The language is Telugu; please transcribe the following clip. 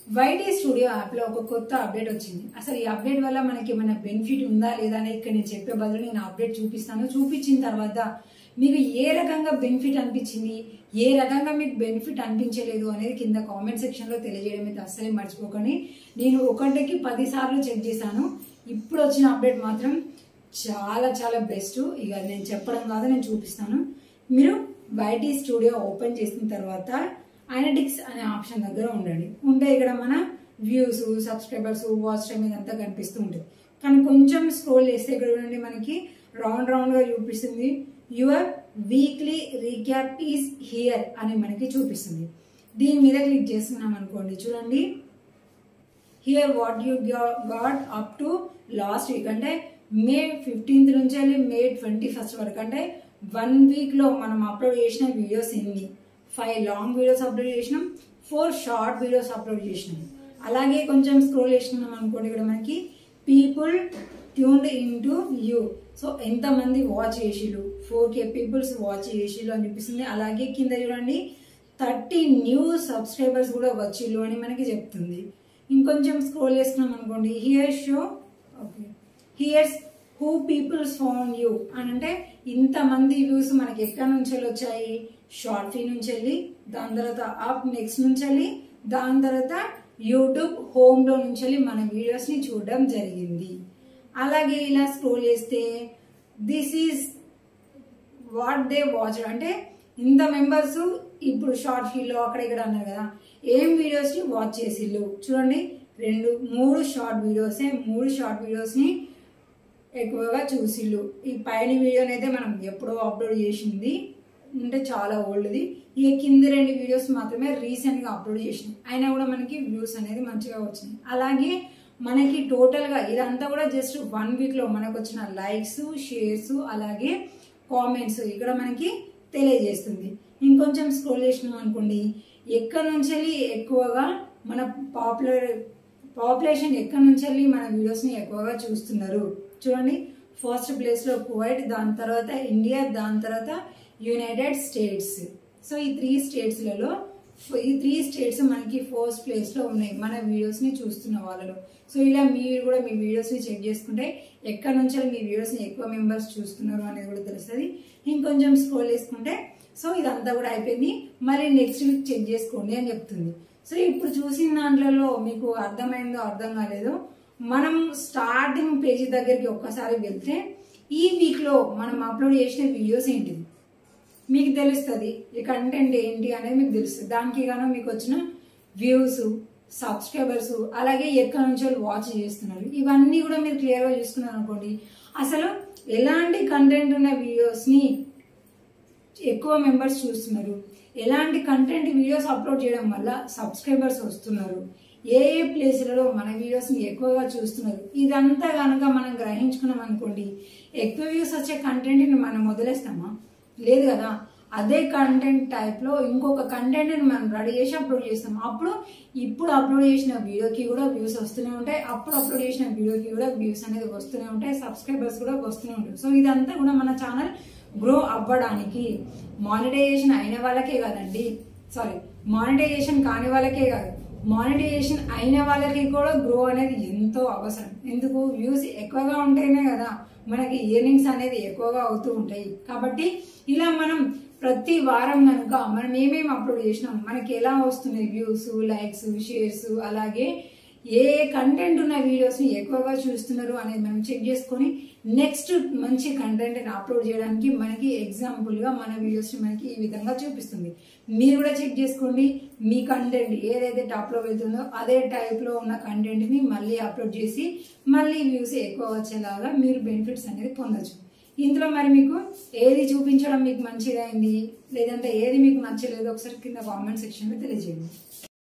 వైటీ స్టూడియో యాప్ లో ఒక కొత్త అప్డేట్ వచ్చింది అసలు ఈ అప్డేట్ వల్ల మనకి ఏమైనా బెనిఫిట్ ఉందా లేదా అనేది ఇక్కడ నేను చెప్పే బదులు నేను అప్డేట్ చూపిస్తాను చూపించిన తర్వాత మీకు ఏ రకంగా బెనిఫిట్ అనిపించింది ఏ రకంగా మీకు బెనిఫిట్ అనిపించలేదు అనేది కింద కామెంట్ సెక్షన్ లో తెలియజేయడం అయితే అస్సలే మర్చిపోకండి నేను ఒకటికి పది సార్లు చెక్ చేశాను ఇప్పుడు వచ్చిన అప్డేట్ మాత్రం చాలా చాలా బెస్ట్ ఇక నేను చెప్పడం కాదు నేను చూపిస్తాను మీరు వైటీ స్టూడియో ఓపెన్ చేసిన తర్వాత అనటిక్స్ అనే ఆప్షన్ దగ్గర ఉండండి ఉంటే ఇక్కడ మన వ్యూస్ సబ్స్క్రైబర్స్ వాచ్ టైం ఇదంతా కనిపిస్తూ ఉంటుంది కానీ కొంచెం స్క్రోల్ చేస్తే ఇక్కడ చూడండి మనకి రౌండ్ రౌండ్ గా చూపిస్తుంది your weekly recap is here అని మనకి చూపిస్తుంది దీని మీద క్లిక్ చేస్తున్నాం అనుకోండి చూడండి here what you got up to last week అంటే మే ఫిఫ్టీన్త్ నుంచి వెళ్ళి మే ట్వంటీ ఫస్ట్ వరకు అంటే వన్ వీక్ లో మనం అప్లోడ్ చేసిన వీడియోస్ ఎన్ని ఫైవ్ లాంగ్ వీడియోస్ అప్లోడ్ చేసినాం ఫోర్ షార్ట్ వీడియోస్ అప్లోడ్ చేసినాం అలాగే కొంచెం స్క్రోల్ చేసినాం అనుకోండి ఇక్కడ మనకి people tuned in to you so ఎంతమంది వాచ్ చేసిళ్ళు ఫోర్ కే పీపుల్స్ వాచ్ చేసిళ్ళు అని చూపిస్తుంది అలాగే కింద చూడండి థర్టీ న్యూ సబ్స్క్రైబర్స్ కూడా వచ్చిళ్ళు అని మనకి చెప్తుంది ఇంకొంచెం స్క్రోల్ చేస్తున్నాం అనుకోండి here show okay here's who peoples found you అని అంటే ఇంతమంది వ్యూస్ మనకి ఎక్కడి నుంచి వచ్చాయి షార్ట్ ఫీ నుంచి వెళ్ళి దాని తర్వాత అప్ నెక్స్ట్ నుంచి వెళ్ళి దాని తర్వాత యూట్యూబ్ హోమ్ లో నుంచి వెళ్ళి మన వీడియోస్ ని చూడడం జరిగింది అలాగే ఇలా స్క్రోల్ చేస్తే this is what they watch అంటే ఇంత మెంబర్స్ ఇప్పుడు షార్ట్ ఫీల్లో అక్కడ ఇక్కడ అన్నారు కదా ఏం వీడియోస్ ని వాచ్ చేసిళ్ళు చూడండి రెండు మూడు షార్ట్ వీడియోసే మూడు షార్ట్ వీడియోస్ ని ఎక్కువగా చూసిళ్ళు ఈ పైన వీడియోని అయితే మనం ఎప్పుడో అప్లోడ్ చేసింది అంటే చాలా ఓల్డ్ది ఈ కింది రెండు వీడియోస్ మాత్రమే రీసెంట్ గా అప్లోడ్ చేసినాయి అయినా కూడా మనకి వ్యూస్ అనేది మంచిగా వచ్చినాయి అలాగే మనకి టోటల్ గా ఇదంతా కూడా జస్ట్ వన్ వీక్ లో మనకు వచ్చిన లైక్స్ షేర్స్ అలాగే కామెంట్స్ ఇక్కడ మనకి తెలియజేస్తుంది ఇంకొంచెం స్క్రోల్ చేసినాం అనుకోండి ఎక్కడి నుంచి వెళ్ళి ఎక్కువగా మన పాపులర్ పాపులేషన్ ఎక్కడి నుంచి వెళ్ళి మన వీడియోస్ ని ఎక్కువగా చూస్తున్నారు చూడండి ఫస్ట్ ప్లేస్ లో కువైట్ దాని తర్వాత ఇండియా దాని తర్వాత యునైటెడ్ స్టేట్స్ సో ఈ త్రీ స్టేట్స్ లలో ఈ త్రీ స్టేట్స్ మనకి ఫస్ట్ ప్లేస్ లో ఉన్నాయి మన వీడియోస్ ని చూస్తున్న వాళ్ళలో సో ఇలా మీరు కూడా మీ వీడియోస్ ని చెక్ చేసుకుంటే ఎక్కడి నుంచి మీ వీడియోస్ ని ఎక్కువ మెంబర్స్ చూస్తున్నారు అనేది కూడా తెలుస్తుంది ఇంకొంచెం స్క్రోల్ చేసుకుంటే సో ఇదంతా కూడా అయిపోయింది మరి నెక్స్ట్ వీక్ చెక్ చేసుకోండి అని చెప్తుంది సో ఇప్పుడు చూసిన దాంట్లో మీకు అర్థమైందో అర్థం కాలేదో మనం స్టార్టింగ్ పేజీ దగ్గరికి ఒక్కసారి వెళ్తే ఈ వీక్ లో మనం అప్లోడ్ చేసిన వీడియోస్ ఏంటిది మీకు తెలుస్తుంది ఈ కంటెంట్ ఏంటి అనేది మీకు తెలుస్తుంది దానికి గాను మీకు వచ్చిన వ్యూస్ సబ్స్క్రైబర్స్ అలాగే ఎక్కడి నుంచో వాచ్ చేస్తున్నారు ఇవన్నీ కూడా మీరు క్లియర్గా చూసుకున్నారు అనుకోండి అసలు ఎలాంటి కంటెంట్ ఉన్న వీడియోస్ని ఎక్కువ మెంబర్స్ చూస్తున్నారు ఎలాంటి కంటెంట్ వీడియోస్ అప్లోడ్ చేయడం వల్ల సబ్స్క్రైబర్స్ వస్తున్నారు ఏ ఏ ప్లేస్లలో మన వీడియోస్ని ఎక్కువగా చూస్తున్నారు ఇదంతా కనుక మనం గ్రహించుకున్నాం అనుకోండి ఎక్కువ వ్యూస్ వచ్చే కంటెంట్ని మనం వదిలేస్తామా లేదు కదా అదే కంటెంట్ టైప్లో ఇంకొక కంటెంట్ని మనం రెడీ చేసి అప్లోడ్ చేస్తాం అప్పుడు ఇప్పుడు అప్లోడ్ చేసిన వీడియోకి కూడా వ్యూస్ వస్తూనే ఉంటాయి అప్పుడు అప్లోడ్ చేసిన వీడియోకి కూడా వ్యూస్ అనేది వస్తూనే ఉంటాయి సబ్స్క్రైబర్స్ కూడా వస్తూనే ఉంటాయి సో ఇదంతా కూడా మన ఛానల్ గ్రో అవ్వడానికి మానిటైజేషన్ అయిన వాళ్ళకే కాదండి సారీ మానిటైజేషన్ కాని వాళ్ళకే కాదు మానిటైజేషన్ అయిన వాళ్ళకి కూడా గ్రో అనేది ఎంతో అవసరం ఎందుకు వ్యూస్ ఎక్కువగా ఉంటేనే కదా మనకి ఇయర్నింగ్స్ అనేది ఎక్కువగా అవుతూ ఉంటాయి కాబట్టి ఇలా మనం ప్రతి వారం కనుక మనం ఏమేమి అప్లోడ్ చేసినాం మనకి ఎలా వస్తున్నాయి వ్యూస్ లైక్స్ షేర్స్ అలాగే ఏ కంటెంట్ ఉన్న వీడియోస్ ని ఎక్కువగా చూస్తున్నారు అనేది మనం చెక్ చేసుకొని నెక్స్ట్ మంచి కంటెంట్ అప్లోడ్ చేయడానికి మనకి ఎగ్జాంపుల్ గా మన వీడియోస్ ని మనకి ఈ విధంగా చూపిస్తుంది మీరు కూడా చెక్ చేసుకోండి మీ కంటెంట్ ఏదైతే టాప్ లో వెళ్తుందో అదే టైప్ లో ఉన్న కంటెంట్ ని మళ్ళీ అప్లోడ్ చేసి మళ్ళీ వ్యూస్ ఎక్కువ వచ్చేలాగా మీరు బెనిఫిట్స్ అనేది పొందొచ్చు ఇందులో మరి మీకు ఏది చూపించడం మీకు మంచిదైంది లేదంటే ఏది మీకు నచ్చలేదు ఒకసారి కింద కామెంట్ సెక్షన్ లో తెలియజేయండి